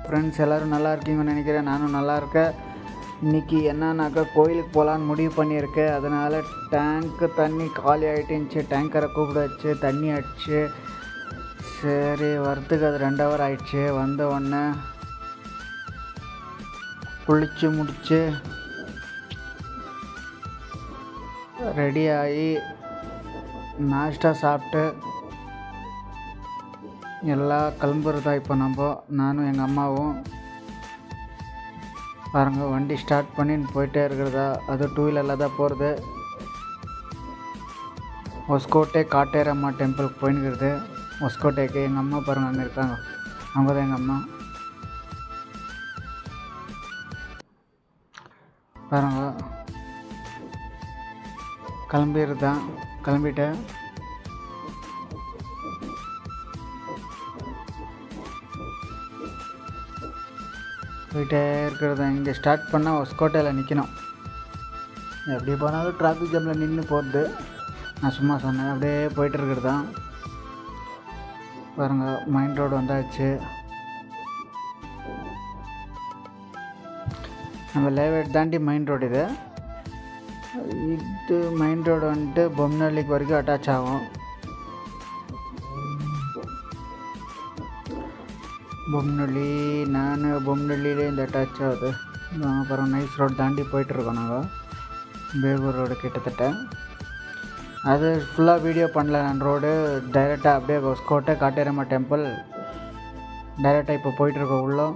friends எல்லோரும் நல்லா இருக்கீங்கன்னு நினைக்கிறேன் நானும் நல்லா இருக்கேன் இன்றைக்கி என்னன்னாக்கா கோயிலுக்கு போகலான்னு முடிவு பண்ணியிருக்கேன் அதனால் டேங்க்கு தண்ணி காலி ஆகிட்டுருந்துச்சு டேங்கரை கூப்பிட வச்சு தண்ணி அடிச்சு சரி வரத்துக்கு அது ரெண்டு ஹவர் ஆயிடுச்சு வந்த உடனே குளித்து முடித்து ரெடி ஆகி நாஷ்டா சாப்பிட்டு எல்லாம் கிளம்புறதா இப்போ நம்ம நானும் எங்கள் அம்மாவும் பாருங்கள் வண்டி ஸ்டார்ட் பண்ணின்னு போயிட்டே இருக்கிறதா அது டூ வீலரில் தான் போகிறது ஒஸ்கோட்டே காட்டேரம்மா டெம்பிளுக்கு போயின்னுக்கிறது ஒஸ்கோட்டேக்கு எங்கள் அம்மா பாருங்கள் அங்கே இருக்காங்க அவங்க தான் எங்கள் அம்மா பாருங்க கிளம்பிடுறது தான் கிளம்பிட்டேன் போயிட்டே இருக்கிறது இங்கே ஸ்டார்ட் பண்ணால் ஒஸ்கோட்டையில் நிற்கணும் எப்படி போனாலும் டிராஃபிக் ஜாமில் நின்று போகிறது நான் சும்மா சொன்னேன் அப்படியே போயிட்டு இருக்கிறது தான் பாருங்கள் மைண்ட் ரோடு வந்தாச்சு நம்ம லேவேட் தாண்டி மைண்ட் ரோடு இது இது மைண்ட் ரோடு வந்துட்டு பொம்னல்லிக்கு வரைக்கும் அட்டாச் ஆகும் பொம்னள்ளி நான் பொம்னள்ளியிலே இந்த அட்டாச் ஆகுது அப்புறம் நைஸ் ரோடு தாண்டி போயிட்டுருக்கோம் நாங்கள் பேகூர் ரோடு கிட்டத்தட்ட அது ஃபுல்லாக வீடியோ பண்ணல நான் ரோடு டைரெக்டாக அப்படியே கோட்டை காட்டேரம்மா டெம்பிள் டைரெக்டாக இப்போ போயிட்டுருக்கோம் உள்ளே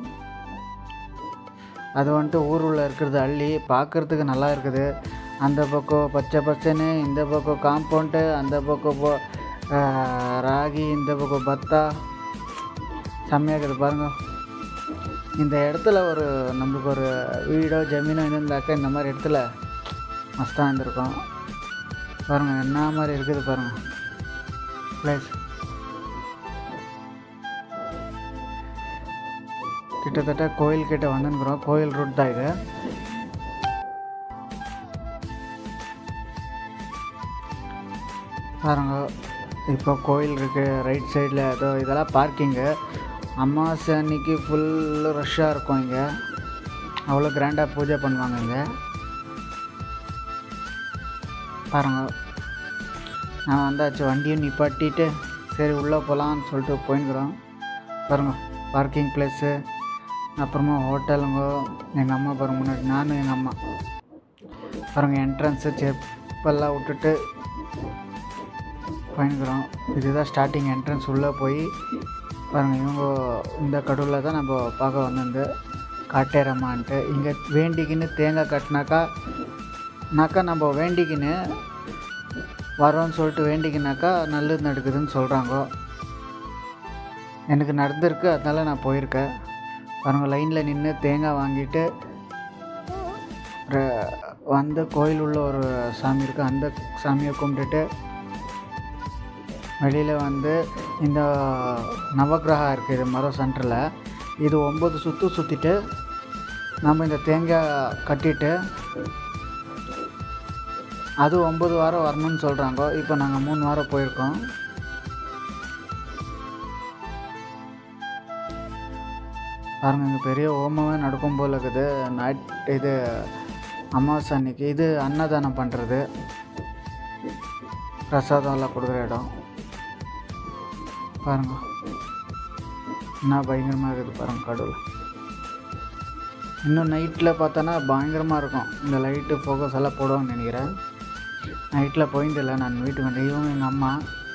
அது வந்துட்டு ஊர் உள்ள இருக்கிறது அள்ளி பார்க்குறதுக்கு நல்லா இருக்குது அந்த பக்கம் பச்சை பச்சைன்னு இந்த பக்கம் காம்பவுண்டு அந்த பக்கம் போ ராகி இந்த பக்கம் பத்தா செம்மையாக இருக்குது பாருங்கள் இந்த இடத்துல ஒரு நம்மளுக்கு ஒரு வீடோ ஜமீனோ இருந்தாக்கா இந்த மாதிரி இடத்துல மஸ்தாக இருந்திருக்கும் பாருங்கள் என்ன மாதிரி இருக்குது பாருங்கள் ப்ளேஸ் கிட்டத்தட்ட கோயில் கிட்ட வந்துருக்குறோம் கோயில் ரூட் தான் இது பாருங்க இப்போ கோயில் இருக்குது ரைட் சைடில் ஏதோ இதெல்லாம் பார்க்கிங்கு அமாவாசை அன்னைக்கு ஃபுல்லு ரஷ்ஷாக இருக்கும் இங்கே அவ்வளோ கிராண்டாக பூஜை பண்ணுவாங்க இங்கே பாருங்க நான் வந்தாச்சு வண்டியும் நிப்பாட்டிட்டு சரி உள்ளே போகலான்னு சொல்லிட்டு போயின்னுக்குறோம் பாருங்க பார்க்கிங் ப்ளேஸு அப்புறமா ஹோட்டலுங்க எங்கள் அம்மா பாருங்க முன்னாடி நானும் எங்கள் அம்மா பாருங்கள் என்ட்ரன்ஸு செப்பெல்லாம் விட்டுட்டு போயின்னுக்குறோம் இதுதான் ஸ்டார்டிங் என்ட்ரன்ஸ் உள்ளே போய் பாருங்கள் இவங்க இந்த கடவுளில் தான் நம்ம பார்க்க வந்திருந்து காட்டேரம்மான்ட்டு இங்கே வேண்டிக்கின்னு தேங்காய் கட்டினாக்கா நாக்கா நம்ம வேண்டிக்கின்னு வரோன்னு சொல்லிட்டு வேண்டிக்கினாக்கா நல்லது நடக்குதுன்னு சொல்கிறாங்க எனக்கு நடந்திருக்கு அதனால நான் போயிருக்கேன் பாருங்க லைனில் நின்று தேங்காய் வாங்கிட்டு ர- வந்து கோயில் உள்ள ஒரு சாமி இருக்குது அந்த சாமியை கும்பிட்டுட்டு வெளியில் வந்து இந்த நவக்கிரகம் இருக்குது இது மரம் சென்டரில் இது ஒம்பது சுற்று சுற்றிட்டு நம்ம இந்த தேங்காய் கட்டிட்டு அது ஒம்பது வாரம் வரணும்னு சொல்கிறாங்க இப்போ நாங்கள் மூணு வாரம் போயிருக்கோம் பாருங்க இங்கே பெரிய ஓமமே நடக்கும் போல் இருக்குது நைட் இது அமாவாசை அன்னைக்கு இது அன்னதானம் பண்ணுறது பிரசாதம் எல்லாம் கொடுக்குற இடம் பாருங்க என்ன பயங்கரமாக இருக்குது பாருங்க கடவுள் இன்னும் நைட்டில் பார்த்தோன்னா பயங்கரமாக இருக்கும் இந்த லைட்டு ஃபோக்கஸ் எல்லாம் போடுவாங்கன்னு நினைக்கிறேன் நைட்டில் போயிருந்தில்ல நான் வீட்டுக்கு வந்து இவங்க எங்கள் அம்மா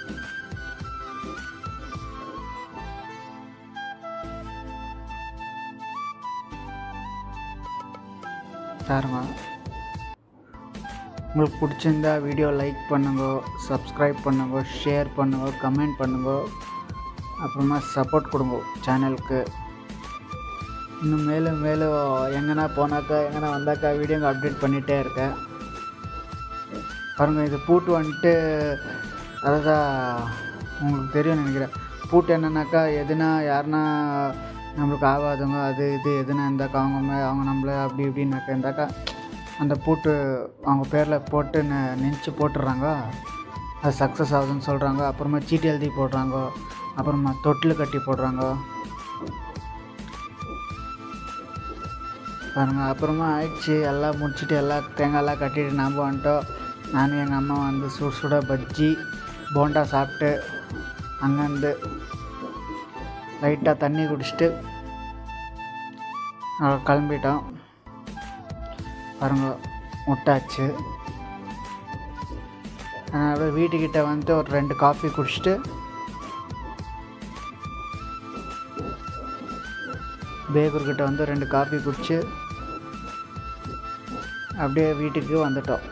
பாருங்க உங்களுக்கு பிடிச்சிருந்தா வீடியோ லைக் பண்ணுங்க சப்ஸ்கிரைப் பண்ணுங்க ஷேர் பண்ணுங்க கமெண்ட் பண்ணுங்க அப்புறமா சப்போர்ட் கொடுங்க சேனலுக்கு இன்னும் மேலும் மேலும் எங்கன்னா போனாக்கா எங்கன்னா வந்தாக்கா வீடியோங்க அப்டேட் பண்ணிகிட்டே இருக்கேன் பாருங்கள் இது பூட்டு வந்துட்டு அதுதான் உங்களுக்கு தெரியும் நினைக்கிறேன் பூட்டு என்னன்னாக்கா எதுனா யாருன்னா நம்மளுக்கு ஆகாதவங்க அது இது எதுனா இருந்தாக்கா அவங்க மே- அவங்க நம்மள அப்படி இப்படின்னாக்கா இருந்தாக்கா அந்த பூட்டு அவங்க பேரில் போட்டு நெ- நெஞ்சு போட்டுடுறாங்க அது சக்ஸஸ் ஆகுதுன்னு சொல்கிறாங்க அப்புறமா சீட்டு எழுதி போடுறாங்க அப்புறமா தொட்டில் கட்டி போடுறாங்க பாருங்க அப்புறமா ஆயிடுச்சு எல்லாம் முடிச்சுட்டு எல்லாம் தேங்காயெல்லாம் கட்டிட்டு நாம் வந்துட்டோம் நானும் எங்கள் அம்மா வந்து சுட சுட பஜ்ஜி போண்டா சாப்பிட்டு அங்கேருந்து லைட்டாக தண்ணி குடிச்சிட்டு அஹ், கிளம்பிட்டோம் பாருங்க முட்டாச்சு அப்படியே வீட்டுக்கிட்ட வந்துட்டு ஒரு ரெண்டு காஃபி குடிச்சிட்டு பேக்கர்கிட்ட வந்து ரெண்டு காஃபி குடிச்சு அப்படியே வீட்டுக்கு வந்துட்டோம்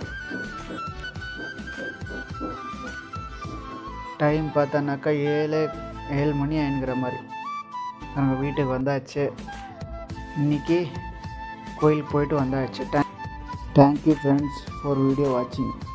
டைம் பார்த்தோன்னாக்கா ஏழு ஏழு மணி ஆயினுங்கிற மாதிரி நாங்கள் வீட்டுக்கு வந்தாச்சு இன்னைக்கு கோயில் போயிட்டு வந்தாச்சு தேங்க்யூ ஃப்ரெண்ட்ஸ் ஃபார் வீடியோ வாட்சிங்